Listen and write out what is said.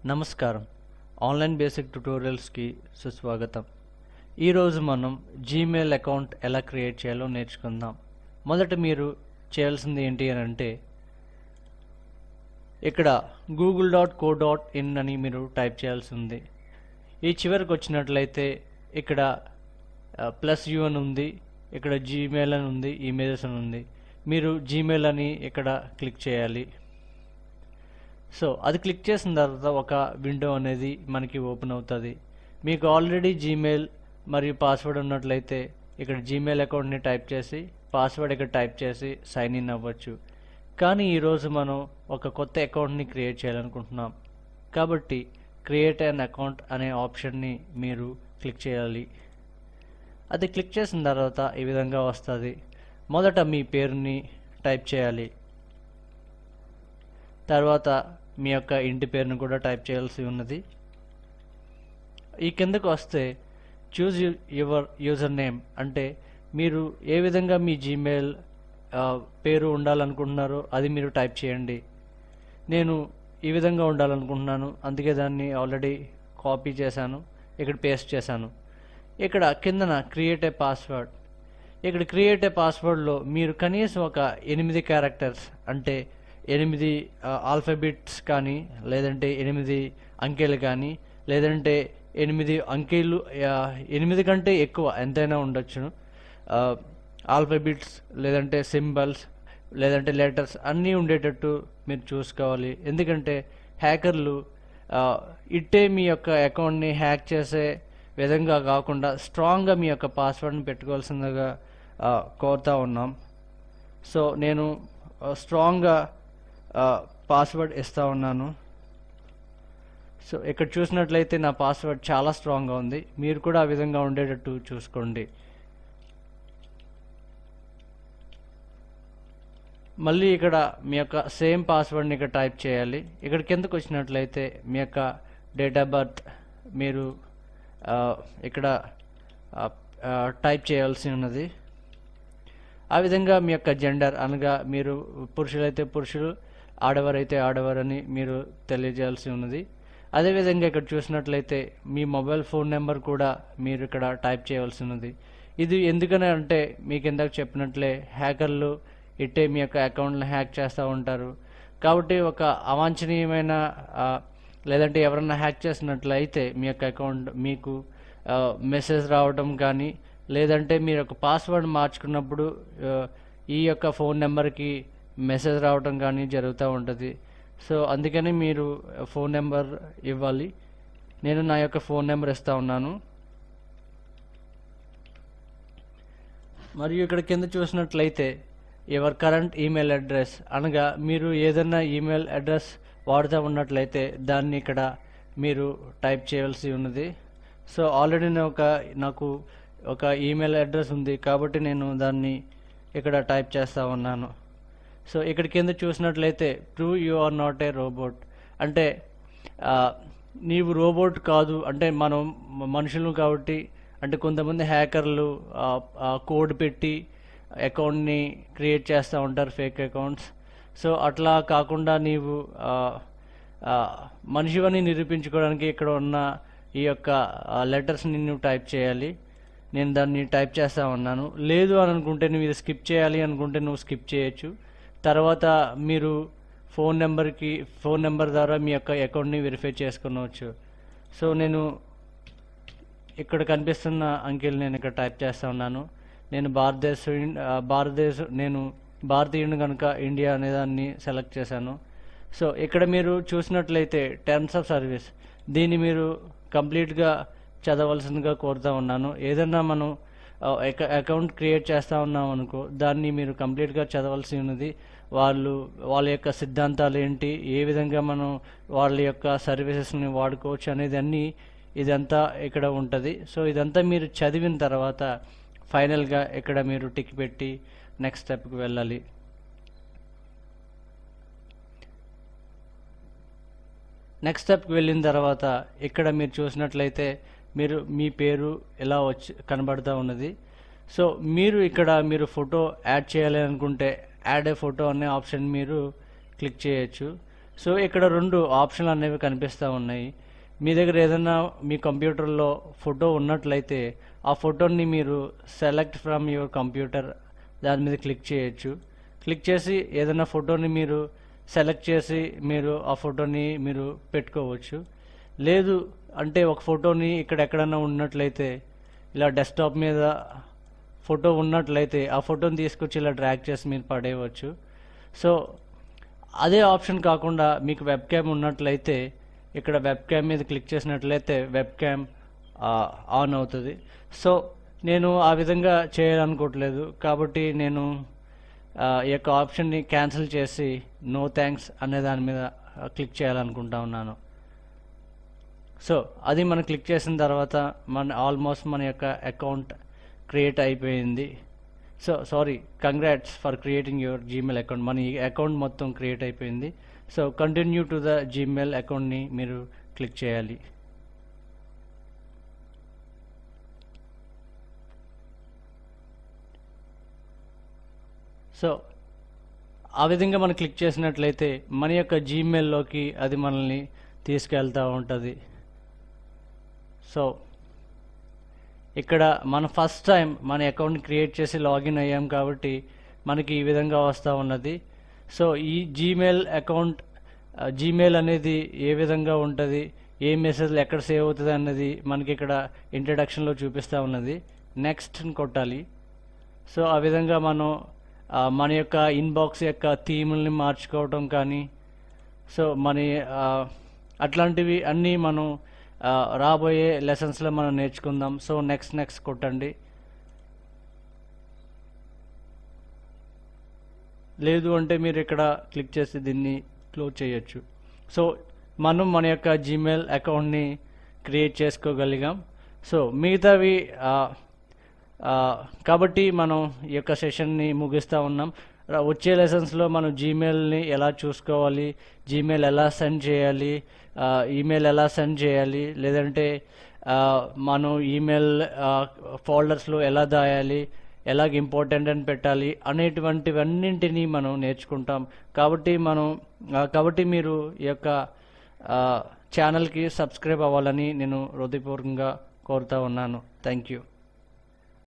నమస్కారం online basic ట్యుటోరియల్స్కి సుస్వాగతం ఈరోజు మనం జీమెయిల్ అకౌంట్ ఎలా క్రియేట్ చేయాలో నేర్చుకుందాం మొదట మీరు చేయాల్సింది ఏంటి అని అంటే ఇక్కడ Google dot co dot in అని మీరు టైప్ చేయాల్సి ఉంది ఈ చివరికి వచ్చినట్లయితే ఇక్కడ ప్లస్ యూ అని ఉంది ఇక్కడ జీమెయిల్ అని ఉంది ఇమేజెస్ అని ఉంది మీరు జీమెయిల్ అని ఇక్కడ క్లిక్ చేయాలి సో అది క్లిక్ చేసిన తర్వాత ఒక విండో అనేది మనకి ఓపెన్ అవుతుంది మీకు ఆల్రెడీ జీమెయిల్ మరియు పాస్వర్డ్ ఉన్నట్లయితే ఇక్కడ జీమెయిల్ అకౌంట్ని టైప్ చేసి పాస్వర్డ్ ఇక్కడ టైప్ చేసి సైన్ ఇన్ అవ్వచ్చు కానీ ఈరోజు మనం ఒక కొత్త అకౌంట్ని క్రియేట్ చేయాలనుకుంటున్నాం కాబట్టి క్రియేట్ అన్ అకౌంట్ అనే ఆప్షన్ని మీరు క్లిక్ చేయాలి అది క్లిక్ చేసిన తర్వాత ఈ విధంగా వస్తుంది మొదట మీ పేరుని టైప్ చేయాలి తర్వాత మీ యొక్క ఇంటి పేరును కూడా టైప్ చేయాల్సి ఉన్నది ఈ కిందకు వస్తే చూజ్ యువర్ యూజర్ నేమ్ అంటే మీరు ఏ విధంగా మీ జీమెయిల్ పేరు ఉండాలనుకుంటున్నారో అది మీరు టైప్ చేయండి నేను ఈ విధంగా ఉండాలనుకుంటున్నాను అందుకే దాన్ని ఆల్రెడీ కాపీ చేశాను ఇక్కడ పేస్ట్ చేశాను ఇక్కడ కిందన క్రియేట్ ఏ పాస్వర్డ్ ఇక్కడ క్రియేట్ ఏ పాస్వర్డ్లో మీరు కనీసం ఒక ఎనిమిది క్యారెక్టర్స్ అంటే ఎనిమిది ఆల్ఫాబెట్స్ కానీ లేదంటే ఎనిమిది అంకెలు కానీ లేదంటే ఎనిమిది అంకెలు ఆ, ఎనిమిది కంటే ఎక్కువ ఎంతైనా ఉండొచ్చును ఆల్ఫాబెట్స్ లేదంటే సింబల్స్ లేదంటే లెటర్స్ అన్నీ ఉండేటట్టు మీరు చూసుకోవాలి ఎందుకంటే హ్యాకర్లు ఆ, ఇట్టే మీ యొక్క అకౌంట్ని హ్యాక్ చేసే విధంగా కాకుండా స్ట్రాంగ్గా మీ యొక్క పాస్వర్డ్ని పెట్టుకోవాల్సిందిగా ఆ, కోరుతా ఉన్నాం సో నేను ఆ, స్ట్రాంగ్గా ఆ, పాస్వర్డ్ ఇస్తా ఉన్నాను సో ఇక్కడ చూసినట్లయితే నా పాస్వర్డ్ చాలా స్ట్రాంగ్గా ఉంది మీరు కూడా ఆ విధంగా ఉండేటట్టు చూసుకోండి మళ్ళీ ఇక్కడ మీ యొక్క సేమ్ పాస్వర్డ్ని ఇక్కడ టైప్ చేయాలి ఇక్కడ కిందకు వచ్చినట్లయితే మీ యొక్క డేట్ ఆఫ్ బర్త్ మీరు ఆ, ఇక్కడ ఆ, ఆ, టైప్ చేయాల్సి ఉన్నది ఆ విధంగా మీ యొక్క జెండర్ అనగా మీరు పురుషులైతే పురుషులు ఆడవారైతే ఆడవారని మీరు తెలియజేయాల్సి ఉన్నది అదేవిధంగా ఇక్కడ చూసినట్లయితే మీ మొబైల్ ఫోన్ నెంబర్ కూడా మీరు ఇక్కడ టైప్ చేయవలసి ఉన్నది ఇది ఎందుకని అంటే మీకు ఇందాక చెప్పినట్లే హ్యాకర్లు ఇట్టే మీ యొక్క అకౌంట్ని హ్యాక్ చేస్తూ ఉంటారు కాబట్టి ఒక అవాంఛనీయమైన ఆ, లేదంటే ఎవరన్నా హ్యాక్ చేసినట్లయితే మీ యొక్క అకౌంట్ మీకు మెసేజ్ రావడం కానీ లేదంటే మీరు ఒక పాస్వర్డ్ మార్చుకున్నప్పుడు ఆ, ఈ యొక్క ఫోన్ నెంబర్కి మెసేజ్ రావడం కానీ జరుగుతూ ఉంటుంది సో అందుకని మీరు ఫోన్ నెంబర్ ఇవ్వాలి నేను నా యొక్క ఫోన్ నెంబర్ ఇస్తా ఉన్నాను మరియు ఇక్కడ కింద చూసినట్లయితే యువర్ కరెంట్ ఈమెయిల్ అడ్రస్ అనగా మీరు ఏదైనా ఈమెయిల్ అడ్రస్ వాడుతూ ఉన్నట్లయితే దాన్ని ఇక్కడ మీరు టైప్ చేయవలసి ఉన్నది సో ఆల్రెడీ నేను ఒక నాకు ఒక ఈమెయిల్ అడ్రస్ ఉంది కాబట్టి నేను దాన్ని ఇక్కడ టైప్ చేస్తూ ఉన్నాను సో ఇక్కడ కింద చూసినట్లయితే prove you are not a robot అంటే ఆ, నీవు రోబోట్ కాదు అంటే మనం మ- మనుషులు కాబట్టి అంటే కొంతమంది హ్యాకర్లు కోడ్ పెట్టి అకౌంట్ని క్రియేట్ చేస్తూ ఉంటారు ఫేక్ అకౌంట్స్ సో అట్లా కాకుండా నీవు ఆ, ఆ, మనిషివని నిరూపించుకోవడానికి ఇక్కడ ఉన్న ఈ యొక్క లెటర్స్ని నువ్వు టైప్ చేయాలి నేను దాన్ని టైప్ చేస్తా ఉన్నాను లేదు అని అనుకుంటే నువ్వు ఇది స్కిప్ చేయాలి అనుకుంటే నువ్వు స్కిప్ చేయొచ్చు తర్వాత మీరు ఫోన్ నెంబర్కి ఫోన్ నెంబర్ ద్వారా మీ యొక్క అకౌంట్ని వెరిఫై చేసుకునవచ్చు సో నేను ఇక్కడ కనిపిస్తున్న అంకెలు నేను ఇక్కడ టైప్ చేస్తా ఉన్నాను నేను భారతదేశ భారతదేశ నేను భారతీయుని కనుక ఇండియా అనే దాన్ని సెలెక్ట్ చేశాను సో ఇక్కడ మీరు చూసినట్లయితే టర్మ్స్ ఆఫ్ సర్వీస్ దీన్ని మీరు కంప్లీట్గా చదవలసిందిగా కోరుతా ఉన్నాను ఏదన్నా మనం అకౌంట్ క్రియేట్ చేస్తూ ఉన్నాం అనుకో దాన్ని మీరు కంప్లీట్గా చదవాల్సి ఉన్నది వాళ్ళు వాళ్ళ యొక్క సిద్ధాంతాలు ఏంటి ఏ విధంగా మనం వాళ్ళ యొక్క సర్వీసెస్ని వాడుకోవచ్చు అనేది అన్నీ ఇదంతా ఇక్కడ ఉంటుంది సో ఇదంతా మీరు చదివిన తర్వాత ఫైనల్గా ఇక్కడ మీరు టిక్ పెట్టి నెక్స్ట్ స్టెప్కి వెళ్ళాలి నెక్స్ట్ స్టెప్కి వెళ్ళిన తర్వాత ఇక్కడ మీరు చూసినట్లయితే మీరు మీ పేరు ఎలా వచ్చి కనబడుతూ ఉన్నది సో మీరు ఇక్కడ మీరు ఫోటో యాడ్ చేయాలి అనుకుంటే యాడ్ ఏ ఫోటో అనే ఆప్షన్ మీరు క్లిక్ చేయొచ్చు సో ఇక్కడ రెండు ఆప్షన్లు అనేవి కనిపిస్తూ ఉన్నాయి మీ దగ్గర ఏదైనా మీ కంప్యూటర్లో ఫోటో ఉన్నట్లయితే ఆ ఫోటోని మీరు సెలెక్ట్ ఫ్రమ్ యువర్ కంప్యూటర్ దాని మీద క్లిక్ చేయొచ్చు క్లిక్ చేసి ఏదైనా ఫోటోని మీరు సెలెక్ట్ చేసి మీరు ఆ ఫోటోని మీరు పెట్టుకోవచ్చు లేదు అంటే ఒక ఫోటోని ఇక్కడ ఎక్కడన్నా ఉన్నట్లయితే ఇలా డెస్క్టాప్ మీద ఫోటో ఉన్నట్లయితే ఆ ఫోటోని తీసుకొచ్చి ఇలా డ్రాగ్ చేసి మీరు పడేయవచ్చు సో అదే ఆప్షన్ కాకుండా మీకు వెబ్ క్యామ్ ఉన్నట్లయితే ఇక్కడ వెబ్ క్యామ్ మీద క్లిక్ చేసినట్లయితే వెబ్ క్యామ్ ఆన్ అవుతుంది సో నేను ఆ విధంగా చేయాలనుకోవట్లేదు కాబట్టి నేను ఆ, ఈ యొక్క ఆప్షన్ని క్యాన్సిల్ చేసి నో థ్యాంక్స్ అనే దాని మీద క్లిక్ చేయాలనుకుంటా ఉన్నాను సో అది మనం క్లిక్ చేసిన తర్వాత మన ఆల్మోస్ట్ మన యొక్క అకౌంట్ క్రియేట్ అయిపోయింది so sorry congrats for creating your Gmail account మన ఈ అకౌంట్ మొత్తం క్రియేట్ అయిపోయింది so continue to the Gmail అకౌంట్ని మీరు క్లిక్ చేయాలి సో ఆ విధంగా మనం క్లిక్ చేసినట్లయితే మన యొక్క జీమెయిల్లోకి అది మనల్ని తీసుకెళ్తూ ఉంటుంది సో ఇక్కడ మన ఫస్ట్ టైం మన అకౌంట్ క్రియేట్ చేసి లాగిన్ అయ్యాం కాబట్టి మనకి ఈ విధంగా వస్తూ ఉన్నది సో ఈ జీమెయిల్ అకౌంట్ జీమెయిల్ అనేది ఏ విధంగా ఉంటుంది ఏ మెసేజ్లు ఎక్కడ సేవ్ అవుతుంది అన్నది మనకి ఇక్కడ ఇంట్రడక్షన్లో చూపిస్తూ ఉన్నది నెక్స్ట్ కొట్టాలి సో ఆ విధంగా మనం ఆ, మన యొక్క ఇన్బాక్స్ యొక్క థీముల్ని మార్చుకోవటం కానీ సో మన ఆ, అట్లాంటివి అన్నీ మనం ఆ, రాబోయే లెసన్స్లో మనం నేర్చుకుందాం సో నెక్స్ట్ నెక్స్ట్ కొట్టండి లేదు అంటే మీరు ఇక్కడ క్లిక్ చేసి దీన్ని క్లోజ్ చేయొచ్చు సో మనం మన యొక్క జీమెయిల్ అకౌంట్ని క్రియేట్ చేసుకోగలిగాం సో మిగతావి ఆ, ఆ, కాబట్టి మనం ఈ యొక్క సెషన్ని ముగిస్తూ ఉన్నాం ర- వచ్చే లెసన్స్లో మనం జీమెయిల్ని ఎలా చూసుకోవాలి జీమెయిల్ ఎలా సెండ్ చేయాలి ఆ, ఈమెయిల్ ఎలా సెండ్ చేయాలి లేదంటే ఆ, మనం ఈమెయిల్ ఆ, ఫోల్డర్స్లో ఎలా దాయాలి ఎలాగ ఇంపార్టెంట్ అని పెట్టాలి అనేటువంటివన్నింటినీ మనం నేర్చుకుంటాం కాబట్టి మనం ఆ, కాబట్టి మీరు ఈ యొక్క ఆ, ఛానల్కి సబ్స్క్రైబ్ అవ్వాలని నేను హృదయపూర్వకంగా కోరుతా ఉన్నాను థ్యాంక్ యూ